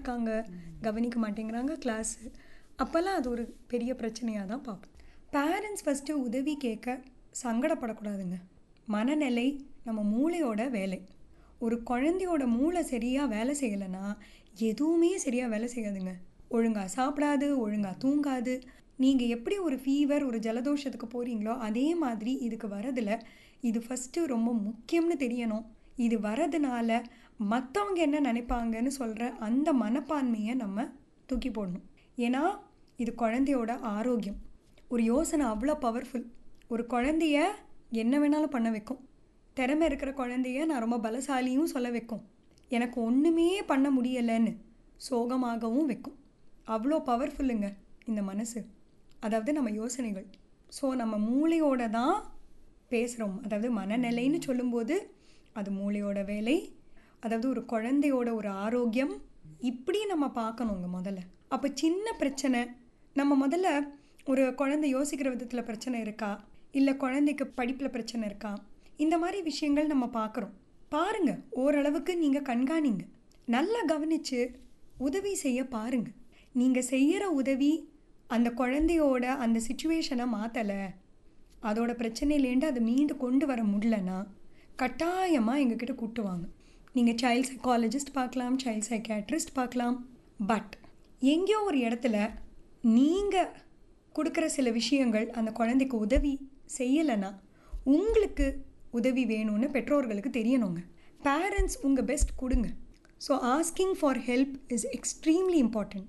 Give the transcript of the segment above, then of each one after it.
இருக்காங்க கவனிக்க மாட்டேங்கிறாங்க கிளாஸு அப்போல்லாம் அது ஒரு பெரிய பிரச்சனையாக தான் பார்ப்போம் பேரண்ட்ஸ் ஃபஸ்ட்டு உதவி கேட்க சங்கடப்படக்கூடாதுங்க மனநிலை நம்ம மூளையோட வேலை ஒரு குழந்தையோட மூளை சரியாக வேலை செய்யலைன்னா எதுவுமே சரியாக வேலை செய்யாதுங்க ஒழுங்காக சாப்பிடாது ஒழுங்காக தூங்காது நீங்கள் எப்படி ஒரு ஃபீவர் ஒரு ஜலதோஷத்துக்கு போகிறீங்களோ அதே மாதிரி இதுக்கு வரதில் இது ஃபஸ்ட்டு ரொம்ப முக்கியம்னு தெரியணும் இது வரதுனால மற்றவங்க என்ன நினைப்பாங்கன்னு சொல்கிற அந்த மனப்பான்மையை நம்ம தூக்கி போடணும் ஏன்னா இது குழந்தையோட ஆரோக்கியம் ஒரு யோசனை அவ்வளோ பவர்ஃபுல் ஒரு குழந்தைய என்ன வேணாலும் பண்ண வைக்கும் திறமை இருக்கிற குழந்தைய நான் ரொம்ப பலசாலியும் சொல்ல வைக்கும் எனக்கு ஒன்றுமே பண்ண முடியலைன்னு சோகமாகவும் வைக்கும் அவ்வளோ பவர்ஃபுல்லுங்க இந்த மனசு அதாவது நம்ம யோசனைகள் ஸோ நம்ம மூளையோட தான் பேசுகிறோம் அதாவது மனநிலைன்னு சொல்லும்போது அது மூளையோட வேலை அதாவது ஒரு குழந்தையோட ஒரு ஆரோக்கியம் இப்படி நம்ம பார்க்கணுங்க முதல்ல அப்போ சின்ன பிரச்சனை நம்ம முதல்ல ஒரு குழந்தை யோசிக்கிற விதத்தில் பிரச்சனை இருக்கா இல்லை குழந்தைக்கு படிப்பில் பிரச்சனை இருக்கா இந்த மாதிரி விஷயங்கள் நம்ம பார்க்குறோம் பாருங்க ஓரளவுக்கு நீங்கள் கண்காணிங்க நல்லா கவனித்து உதவி செய்ய பாருங்க நீங்கள் செய்கிற உதவி அந்த குழந்தையோட அந்த சுச்சுவேஷனை மாற்றலை அதோட பிரச்சனையிலேருந்து அதை மீண்டு கொண்டு வர முடியலன்னா கட்டாயமாக எங்ககிட்ட கூப்பிட்டு வாங்க நீங்கள் சைல்ட் சைக்காலஜிஸ்ட் பார்க்கலாம் சைல்ட் சைக்காட்ரிஸ்ட் பார்க்கலாம் பட் எங்கேயோ ஒரு இடத்துல நீங்கள் கொடுக்குற சில விஷயங்கள் அந்த குழந்தைக்கு உதவி செய்யலைன்னா உங்களுக்கு உதவி வேணும்னு பெற்றோர்களுக்கு தெரியணுங்க பேரண்ட்ஸ் உங்கள் பெஸ்ட் கொடுங்க so asking for help is extremely important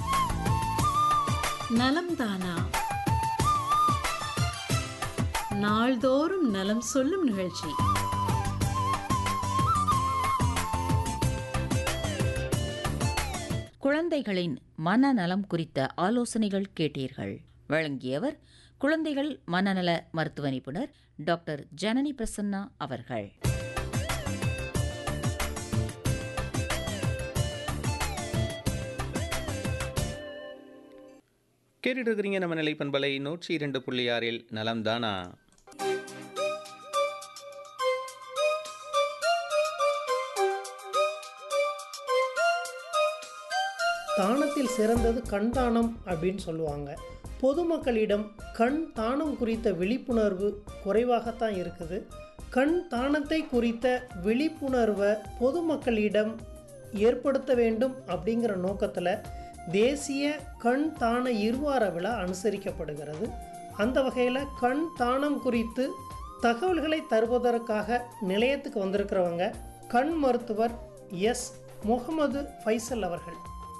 நலம் தானா நாள்தோறும் நலம் சொல்லும் நிகழ்ச்சி குழந்தைகளின் மனநலம் குறித்த ஆலோசனைகள் கேட்டீர்கள் வழங்கியவர் குழந்தைகள் மனநல மருத்துவ நிபுணர் டாக்டர் ஜனனி பிரசன்னா அவர்கள் கேட்டுட்டு இருக்கிறீங்க நம்ம நிலை பண்பலை நூற்றி இரண்டு புள்ளி ஆறில் நலம்தானா தானத்தில் சிறந்தது கண் தானம் அப்படின்னு சொல்லுவாங்க பொதுமக்களிடம் கண் தானம் குறித்த விழிப்புணர்வு குறைவாகத்தான் இருக்குது கண் தானத்தை குறித்த விழிப்புணர்வை பொதுமக்களிடம் ஏற்படுத்த வேண்டும் அப்படிங்கிற நோக்கத்தில் தேசிய கண் தான இருவார விழா அனுசரிக்கப்படுகிறது அந்த வகையில் கண் தானம் குறித்து தகவல்களை தருவதற்காக நிலையத்துக்கு வந்திருக்கிறவங்க கண் மருத்துவர் எஸ் முகமது ஃபைசல் அவர்கள்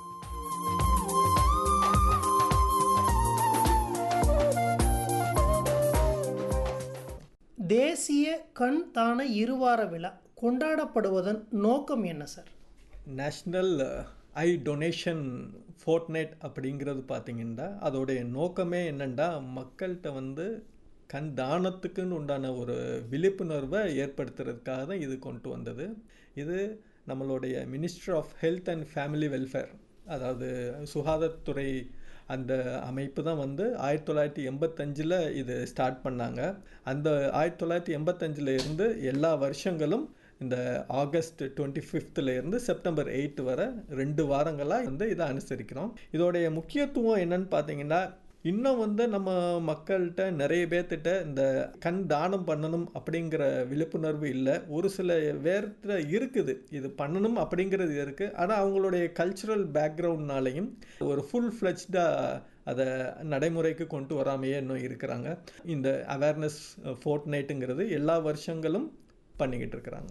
தேசிய கண் தான இருவார விழா கொண்டாடப்படுவதன் நோக்கம் என்ன sir national eye donation fortnight அப்படிங்கிறது பார்த்தீங்கன்னா அதோடைய நோக்கமே என்னென்னா மக்கள்கிட்ட வந்து கண் தானத்துக்குன்னு உண்டான ஒரு விழிப்புணர்வை ஏற்படுத்துறதுக்காக தான் இது கொண்டு வந்தது இது நம்மளுடைய minister of health and family welfare அதாவது சுகாதாரத்துறை அந்த அமைப்பு தான் வந்து ஆயிரத்தி தொள்ளாயிரத்தி எண்பத்தஞ்சில் இது ஸ்டார்ட் பண்ணாங்க அந்த ஆயிரத்தி தொள்ளாயிரத்தி எண்பத்தஞ்சில் இருந்து எல்லா வருஷங்களும் இந்த ஆகஸ்ட் டுவெண்ட்டி ஃபிஃப்த்தில் இருந்து செப்டம்பர் எயிட் வரை ரெண்டு வாரங்களாக வந்து இதை அனுசரிக்கிறோம் இதோடைய முக்கியத்துவம் என்னன்னு பார்த்தீங்கன்னா இன்னும் வந்து நம்ம மக்கள்கிட்ட நிறைய பேர்த்திட்ட இந்த கண் தானம் பண்ணணும் அப்படிங்கிற விழிப்புணர்வு இல்லை ஒரு சில வேர்த்துல இருக்குது இது பண்ணணும் அப்படிங்கிறது இருக்குது ஆனால் அவங்களுடைய கல்ச்சுரல் பேக்ரவுண்ட்னாலையும் ஒரு ஃபுல் ஃப்ளெஜ்டாக அதை நடைமுறைக்கு கொண்டு வராமையே இன்னும் இருக்கிறாங்க இந்த அவேர்னஸ் ஃபோர்ட் நைட்டுங்கிறது எல்லா வருஷங்களும் பண்ணிக்கிட்டு இருக்கிறாங்க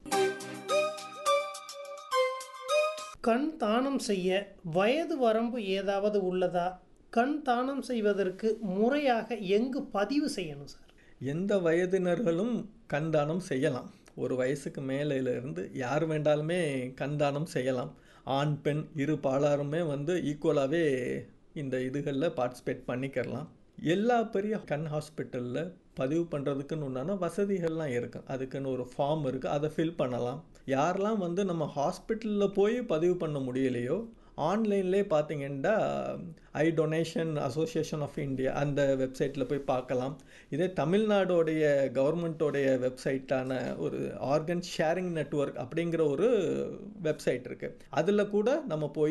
கண் தானம் செய்ய வயது வரம்பு ஏதாவது உள்ளதா கண் தானம் செய்வதற்கு முறையாக எங்கு பதிவு செய்யணும் சார் எந்த வயதினர்களும் கண் தானம் செய்யலாம் ஒரு வயசுக்கு மேலேருந்து யார் வேண்டாலுமே கண் தானம் செய்யலாம் ஆண் பெண் இரு பாலாருமே வந்து ஈக்குவலாகவே இந்த இதுகளில் பார்ட்டிசிபேட் பண்ணிக்கிறலாம் எல்லா பெரிய கண் ஹாஸ்பிட்டலில் பதிவு பண்ணுறதுக்குன்னு உண்டான வசதிகள்லாம் இருக்குது அதுக்குன்னு ஒரு ஃபார்ம் இருக்குது அதை ஃபில் பண்ணலாம் யாரெல்லாம் வந்து நம்ம ஹாஸ்பிட்டலில் போய் பதிவு பண்ண முடியலையோ ஆன்லைன்லேயே பார்த்தீங்கன்னா eye donation association of India அந்த வெப்சைட்டில் போய் பார்க்கலாம் இதே தமிழ்நாடோடைய கவர்மெண்ட்டோடைய வெப்சைட்டான ஒரு ஆர்கன் ஷேரிங் நெட்ஒர்க் அப்படிங்கிற ஒரு வெப்சைட் இருக்குது அதில் கூட நம்ம போய்